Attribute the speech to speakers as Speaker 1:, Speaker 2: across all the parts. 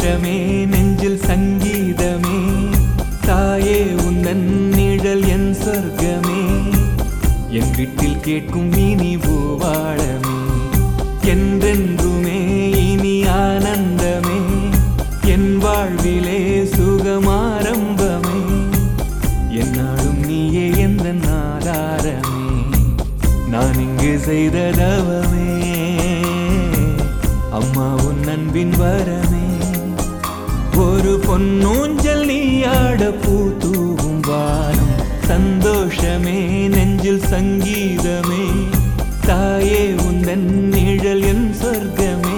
Speaker 1: சந்தோஷமே நெஞ்சில் சங்கீதமே தாயே உந்தன் நிழல் என் சொர்க்கமே என் வீட்டில் கேட்கும் இனி பூவாழமே என்றென்றுமே இனி ஆனந்தமே என் வாழ்விலே சுகமாரம்பமே என்னாலும் நீயே எந்த ஆதாரமே நான் இங்கு செய்த தவமே அம்மா உன் அன்பின் வரமே ஒரு பொன்னூஞ்சல் நீயாட பூ தூவும் வானம் சந்தோஷமே நெஞ்சில் சங்கீதமே தாயே உந்தன் நிழல் என் சொர்க்கமே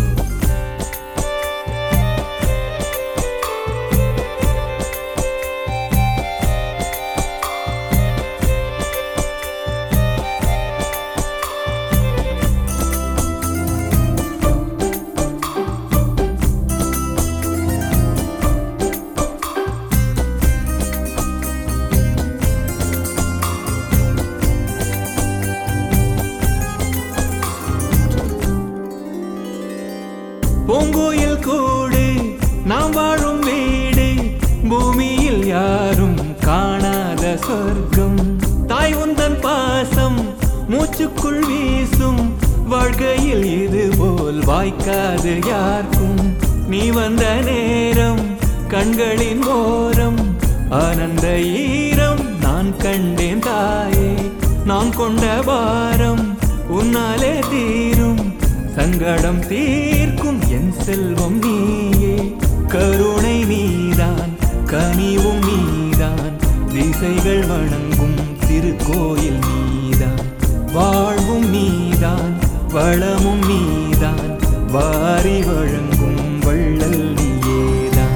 Speaker 1: பூங்கோயில் கூடு நாம் வாழும் வீடு பூமியில் யாரும் காணாத சொர்க்கம் தாய் உந்தன் பாசம் மூச்சுக்குள் வீசும் வாழ்க்கையில் இது போல் வாய்க்காது யாருக்கும் நீ வந்த நேரம் கண்களின் ஓரம் ஆனந்த ஈரம் நான் கண்டேன் தாயே நாம் கொண்ட பாரம் உன்னாலே தீரும் சங்கடம் தீர்க்கும் என் செல்வம் நீயே கருணை நீதான் கனிவும் நீதான் திசைகள் வணங்கும் திருக்கோயில் நீதான் வாழ்வும் நீதான் வளமும் நீதான் வாரி வழங்கும் வள்ளல் நீயேதான்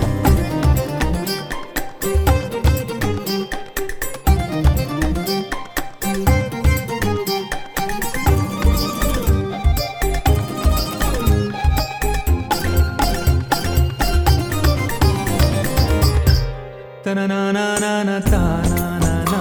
Speaker 1: தனநானானானா தானானானா.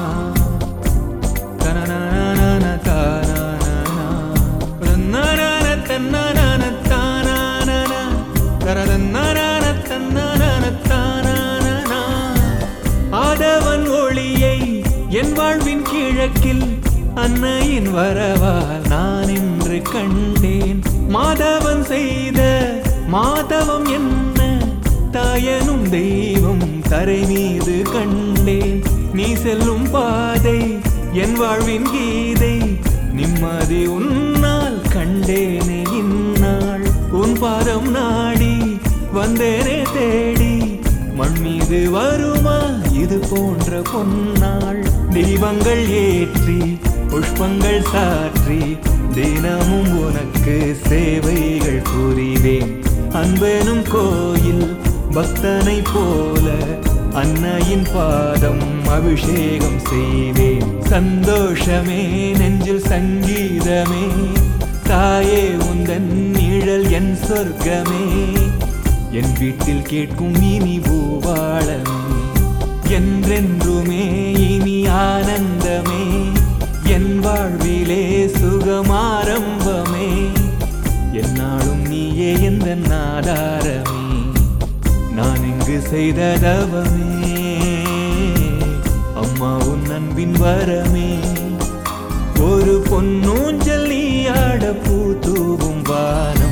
Speaker 1: தனநானானானா தானானானா. தன்னானானா தன்னானானா தானானானா. தரதன்னானானா தன்னானானா தானானானா. ஆதவன் ஒளியை என் வாழ்வின் கிழக்கில் அன்னையின் வரவால் நான் இன்று கண்டேன் மாதவன் செய்த மாதவம் என்ன தாயனும் தெய்வம் தரை மீது கண்டேன் நீ செல்லும் பாதை என் வாழ்வின் கீதை நிம்மதி உன்னால் கண்டேனே இந்நாள் உன் பாதம் நாடி வந்தேனே தேடி மண் மீது வருமா இது போன்ற பொன்னாள் தெய்வங்கள் ஏற்றி புஷ்பங்கள் சாற்றி தினமும் உனக்கு சேவைகள் புரிவேன் அன்பெனும் கோயில் பக்தனை போல அன்னையின் பாதம் அபிஷேகம் செய்வேன் சந்தோஷமே நெஞ்சில் சங்கீதமே தாயே உந்தன் நிழல் என் சொர்க்கமே என் வீட்டில் கேட்கும் இனி பூவாளமே என்றென்றுமே இனி ஆனந்தமே என் வாழ்விலே சுகமாரம்பமே என்னாலும் நீயே எந்த ஆதாரமே நான் இங்கு செய்த தவமே அம்மா உன் அன்பின் வரமே ஒரு பொன்னூஞ்சல் நீயாட பூ தூவும் வானம்